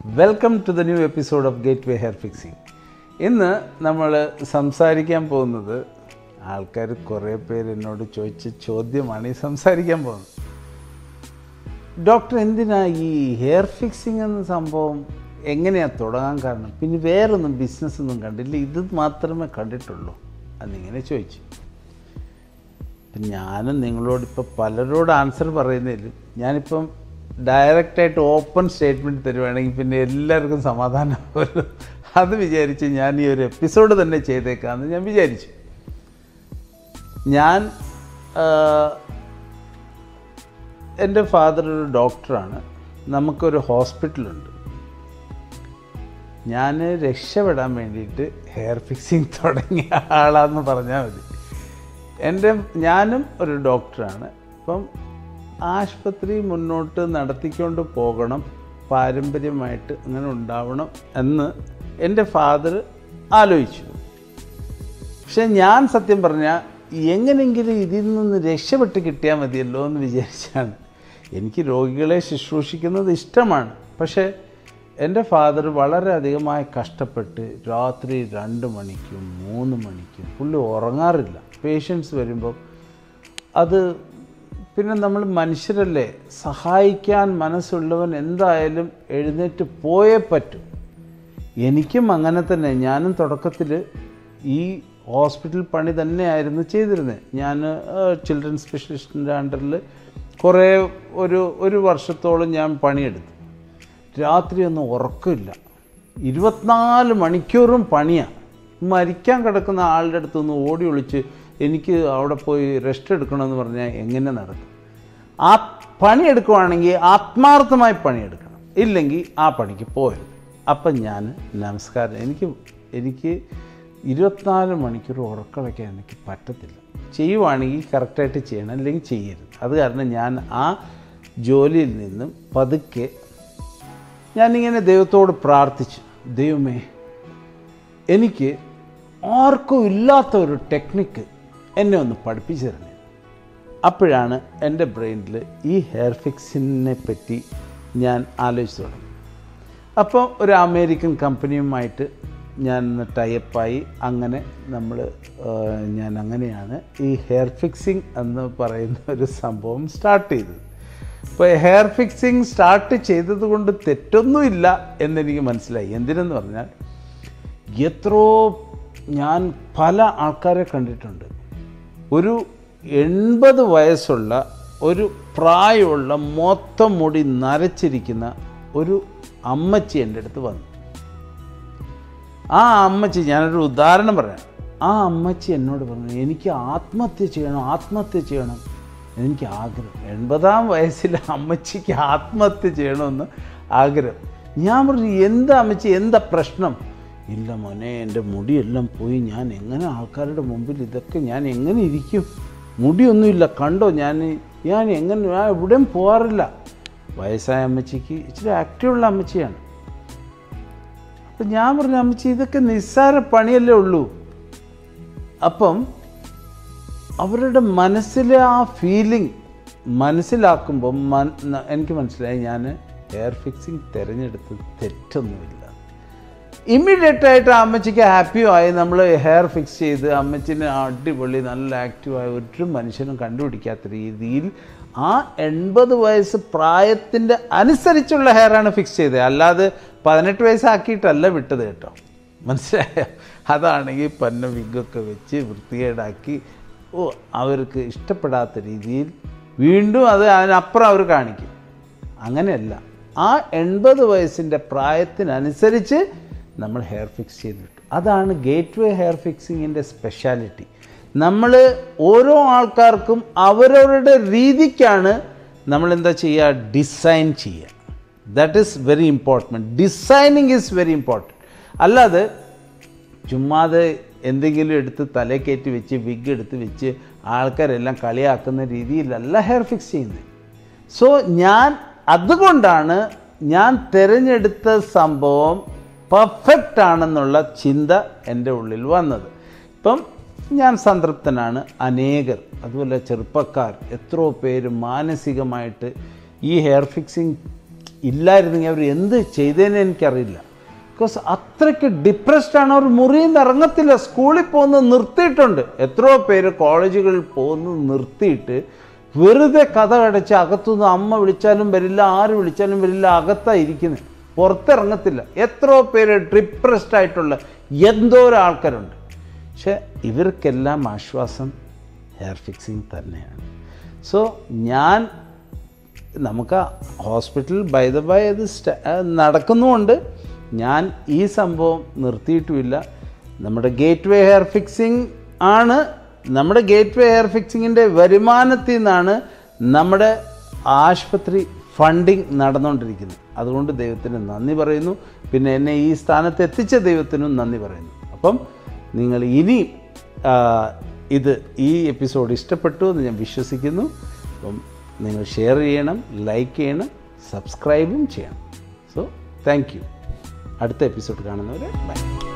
welcome to the new episode of Gateway hair fixing ഇന്ന് നമ്മൾ സംസാരിക്കാൻ പോകുന്നത് ആൾക്കാർ കുറേ പേര് എന്നോട് ചോദിച്ച ചോദ്യമാണ് ഈ സംസാരിക്കാൻ പോകുന്നത് ഡോക്ടർ എന്തിനാ ഈ ഹെയർ ഫിക്സിംഗ് എന്ന സംഭവം എങ്ങനെയാണ് തുടങ്ങാൻ കാരണം പിന്നെ വേറൊന്നും ബിസിനസ്സൊന്നും കണ്ടില്ല ഇത് മാത്രമേ കണ്ടിട്ടുള്ളൂ എന്നിങ്ങനെ ചോദിച്ചു ഇപ്പം ഞാനും നിങ്ങളോട് ഇപ്പോൾ പലരോട് ആൻസർ പറയുന്നതിൽ ഞാനിപ്പം ഡയറക്റ്റായിട്ട് ഓപ്പൺ സ്റ്റേറ്റ്മെൻറ്റ് തരുവാണെങ്കിൽ പിന്നെ എല്ലാവർക്കും സമാധാനം വരും അത് വിചാരിച്ച് ഞാൻ ഈ ഒരു എപ്പിസോഡ് തന്നെ ചെയ്തേക്കാമെന്ന് ഞാൻ വിചാരിച്ചു ഞാൻ എൻ്റെ ഫാദർ ഒരു ഡോക്ടറാണ് നമുക്കൊരു ഹോസ്പിറ്റലുണ്ട് ഞാൻ രക്ഷപ്പെടാൻ വേണ്ടിയിട്ട് ഹെയർ ഫിക്സിങ് തുടങ്ങിയ ആളാന്ന് പറഞ്ഞാൽ മതി എൻ്റെ ഞാനും ഒരു ഡോക്ടറാണ് അപ്പം ആശുപത്രി മുന്നോട്ട് നടത്തിക്കൊണ്ട് പോകണം പാരമ്പര്യമായിട്ട് അങ്ങനെ ഉണ്ടാവണം എന്ന് എൻ്റെ ഫാദർ ആലോചിച്ചു പക്ഷെ ഞാൻ സത്യം പറഞ്ഞാൽ എങ്ങനെയെങ്കിലും ഇതിൽ നിന്ന് രക്ഷപ്പെട്ട് കിട്ടിയാൽ മതിയല്ലോ എന്ന് വിചാരിച്ചാണ് എനിക്ക് രോഗികളെ ശുശ്രൂഷിക്കുന്നത് ഇഷ്ടമാണ് പക്ഷേ എൻ്റെ ഫാദർ വളരെയധികമായി കഷ്ടപ്പെട്ട് രാത്രി രണ്ട് മണിക്കും മൂന്ന് മണിക്കും പുള്ളി ഉറങ്ങാറില്ല പേഷ്യൻസ് വരുമ്പോൾ അത് പിന്നെ നമ്മൾ മനുഷ്യരല്ലേ സഹായിക്കാൻ മനസ്സുള്ളവൻ എന്തായാലും എഴുന്നേറ്റ് പോയേ പറ്റും എനിക്കും അങ്ങനെ തന്നെ ഞാനും തുടക്കത്തിൽ ഈ ഹോസ്പിറ്റൽ പണി തന്നെയായിരുന്നു ചെയ്തിരുന്നത് ഞാൻ ചിൽഡ്രൻ സ്പെഷ്യലിസ്റ്റിൻ്റെ അണ്ടറിൽ കുറേ ഒരു ഒരു വർഷത്തോളം ഞാൻ പണിയെടുത്തു രാത്രിയൊന്നും ഉറക്കമില്ല ഇരുപത്തിനാല് മണിക്കൂറും പണിയാണ് മരിക്കാൻ കിടക്കുന്ന ആളുടെ അടുത്ത് നിന്ന് ഓടി ഒളിച്ച് എനിക്ക് അവിടെ പോയി റെസ്റ്റ് എടുക്കണമെന്ന് പറഞ്ഞാൽ എങ്ങനെ നടക്കും ആ പണിയെടുക്കുവാണെങ്കിൽ ആത്മാർത്ഥമായി പണിയെടുക്കണം ഇല്ലെങ്കിൽ ആ പണിക്ക് പോയത് അപ്പം ഞാൻ നമസ്കാരം എനിക്ക് എനിക്ക് ഇരുപത്തിനാല് മണിക്കൂർ ഉറക്കളയ്ക്കാൻ എനിക്ക് പറ്റത്തില്ല ചെയ്യുവാണെങ്കിൽ കറക്റ്റായിട്ട് ചെയ്യണം അല്ലെങ്കിൽ ചെയ്യരുത് അത് കാരണം ഞാൻ ആ ജോലിയിൽ നിന്നും പതുക്കെ ഞാനിങ്ങനെ ദൈവത്തോട് പ്രാർത്ഥിച്ചു ദൈവമേ എനിക്ക് ആർക്കും ഇല്ലാത്ത ഒരു ടെക്നിക്ക് എന്നെ ഒന്ന് പഠിപ്പിച്ചു തരണേ അപ്പോഴാണ് എൻ്റെ ബ്രെയിനിൽ ഈ ഹെയർ ഫിക്സിനെ പറ്റി ഞാൻ ആലോചിച്ചു തുടങ്ങി അപ്പോൾ ഒരു അമേരിക്കൻ കമ്പനിയുമായിട്ട് ഞാൻ ടൈപ്പായി അങ്ങനെ നമ്മൾ ഞാൻ അങ്ങനെയാണ് ഈ ഹെയർ ഫിക്സിംഗ് എന്ന് പറയുന്ന ഒരു സംഭവം സ്റ്റാർട്ട് ചെയ്തത് ഇപ്പോൾ ഹെയർ ഫിക്സിങ് സ്റ്റാർട്ട് ചെയ്തത് കൊണ്ട് തെറ്റൊന്നുമില്ല എന്നെനിക്ക് മനസ്സിലായി എന്തിനെന്ന് പറഞ്ഞാൽ എത്രയോ ഞാൻ പല ആൾക്കാരെ കണ്ടിട്ടുണ്ട് ഒരു എൺപത് വയസ്സുള്ള ഒരു പ്രായമുള്ള മൊത്തം മുടി നരച്ചിരിക്കുന്ന ഒരു അമ്മച്ചി എൻ്റെ അടുത്ത് വന്നു ആ അമ്മച്ചി ഞാനൊരു ഉദാഹരണം പറയാം ആ അമ്മച്ചി എന്നോട് പറഞ്ഞു എനിക്ക് ആത്മഹത്യ ചെയ്യണം ആത്മഹത്യ ചെയ്യണം എനിക്ക് ആഗ്രഹം എൺപതാം വയസ്സിൽ അമ്മച്ചിക്ക് ആത്മഹത്യ ചെയ്യണമെന്ന് ആഗ്രഹം ഞാൻ പറഞ്ഞു എന്താ അമ്മച്ചി എന്താ പ്രശ്നം ഇല്ല മോനെ എൻ്റെ മുടിയെല്ലാം പോയി ഞാൻ എങ്ങനെ ആൾക്കാരുടെ മുമ്പിൽ ഇതൊക്കെ ഞാൻ എങ്ങനെ ഇരിക്കും മുടിയൊന്നുമില്ല കണ്ടോ ഞാൻ ഞാൻ എങ്ങനെ ഞാൻ എവിടെയും പോകാറില്ല വയസ്സായ അമ്മച്ചിക്ക് ഇച്ചിരി ആക്റ്റീവുള്ള അമ്മച്ചിയാണ് അപ്പം ഞാൻ പറഞ്ഞു അമ്മച്ചി ഇതൊക്കെ നിസ്സാര പണിയല്ലേ ഉള്ളൂ അപ്പം അവരുടെ മനസ്സിലെ ആ ഫീലിംഗ് മനസ്സിലാക്കുമ്പോൾ മൻ എനിക്ക് മനസ്സിലായി ഞാൻ ഹെയർ ഫിക്സിങ് തിരഞ്ഞെടുത്തത് തെറ്റൊന്നുമില്ല ഇമ്മീഡിയറ്റ് ആയിട്ട് ആ അമ്മച്ചിക്ക് ഹാപ്പിയും ആയി നമ്മൾ ഹെയർ ഫിക്സ് ചെയ്ത് അമ്മച്ചിനെ അടിപൊളി നല്ല ആക്റ്റീവായ ഒരു മനുഷ്യനും കണ്ടുപിടിക്കാത്ത രീതിയിൽ ആ എൺപത് വയസ്സ് പ്രായത്തിൻ്റെ അനുസരിച്ചുള്ള ഹെയറാണ് ഫിക്സ് ചെയ്തത് അല്ലാതെ പതിനെട്ട് വയസ്സാക്കിയിട്ടല്ല വിട്ടത് കേട്ടോ മനസ്സിലായോ അതാണെങ്കിൽ പന്ന വിഗൊക്കെ വെച്ച് വൃത്തികേടാക്കി ഓ അവർക്ക് ഇഷ്ടപ്പെടാത്ത രീതിയിൽ വീണ്ടും അത് അതിനപ്പുറം അവർ കാണിക്കും അങ്ങനെയല്ല ആ എൺപത് വയസ്സിൻ്റെ പ്രായത്തിനനുസരിച്ച് നമ്മൾ ഹെയർ ഫിക്സ് ചെയ്തിട്ടു അതാണ് ഗേറ്റ് വേ ഹെയർ ഫിക്സിങ്ങിൻ്റെ സ്പെഷ്യാലിറ്റി നമ്മൾ ഓരോ ആൾക്കാർക്കും അവരവരുടെ രീതിക്കാണ് നമ്മൾ എന്താ ചെയ്യുക ഡിസൈൻ ചെയ്യുക that is very important designing is very important അല്ലാതെ ചുമ്മാതെ എന്തെങ്കിലും എടുത്ത് തലേ കയറ്റി വെച്ച് വിഗ് എടുത്ത് വെച്ച് ആൾക്കാരെല്ലാം കളിയാക്കുന്ന രീതിയിലല്ല ഹെയർ ഫിക്സ് ചെയ്യുന്നത് സോ ഞാൻ അതുകൊണ്ടാണ് ഞാൻ തിരഞ്ഞെടുത്ത സംഭവം പെർഫെക്റ്റ് ആണെന്നുള്ള ചിന്ത എൻ്റെ ഉള്ളിൽ വന്നത് ഇപ്പം ഞാൻ സംതൃപ്തനാണ് അനേകർ അതുപോലെ ചെറുപ്പക്കാർ എത്രയോ പേര് മാനസികമായിട്ട് ഈ ഹെയർ ഫിക്സിങ് ഇല്ലായിരുന്നെങ്കിൽ അവർ എന്ത് ചെയ്തേനെ എനിക്കറിയില്ല ബിക്കോസ് അത്രയ്ക്ക് ഡിപ്രസ്ഡ് ആണ് അവർ മുറിയിൽ നിന്ന് ഇറങ്ങത്തില്ല സ്കൂളിൽ പോകുന്നത് നിർത്തിയിട്ടുണ്ട് എത്രയോ പേര് കോളേജുകളിൽ പോകുന്നത് നിർത്തിയിട്ട് വെറുതെ കഥ കടച്ച് അകത്തുനിന്ന് അമ്മ വിളിച്ചാലും വരില്ല ആര് വിളിച്ചാലും വരില്ല അകത്താണ് ഇരിക്കുന്നത് പുറത്തിറങ്ങത്തില്ല എത്രയോ പേര് ഡിപ്രസ്ഡ് ആയിട്ടുള്ള എന്തോരം ആൾക്കാരുണ്ട് പക്ഷെ ഇവർക്കെല്ലാം ആശ്വാസം ഹെയർ ഫിക്സിങ് തന്നെയാണ് സോ ഞാൻ നമുക്ക് ഹോസ്പിറ്റൽ ബൈ ദ ബൈ അത് സ്റ്റ- ആ, നടക്കുന്നുമുണ്ട് ഞാൻ ഈ സംഭവം നിർത്തിയിട്ടുമില്ല നമ്മുടെ ഗേറ്റ് വേ ഹെയർ ഫിക്സിങ് ആണ് നമ്മുടെ ഗേറ്റ് വേ ഹെയർ ഫിക്സിങ്ങിൻ്റെ വരുമാനത്തിൽ നിന്നാണ് നമ്മുടെ ആശുപത്രി ഫണ്ടിങ് നടന്നുകൊണ്ടിരിക്കുന്നത് അതുകൊണ്ട് ദൈവത്തിന് നന്ദി പറയുന്നു പിന്നെ എന്നെ ഈ സ്ഥാനത്ത് എത്തിച്ച ദൈവത്തിനും നന്ദി പറയുന്നു അപ്പം നിങ്ങൾ ഇനി ആ, ഇത് ഈ എപ്പിസോഡ് ഇഷ്ടപ്പെട്ടു എന്ന് ഞാൻ വിശ്വസിക്കുന്നു അപ്പം നിങ്ങൾ ഷെയർ ചെയ്യണം ലൈക്ക് ചെയ്യണം സബ്സ്ക്രൈബും ചെയ്യണം സോ താങ്ക് യു അടുത്ത എപ്പിസോഡ് കാണുന്നവരെ ബൈ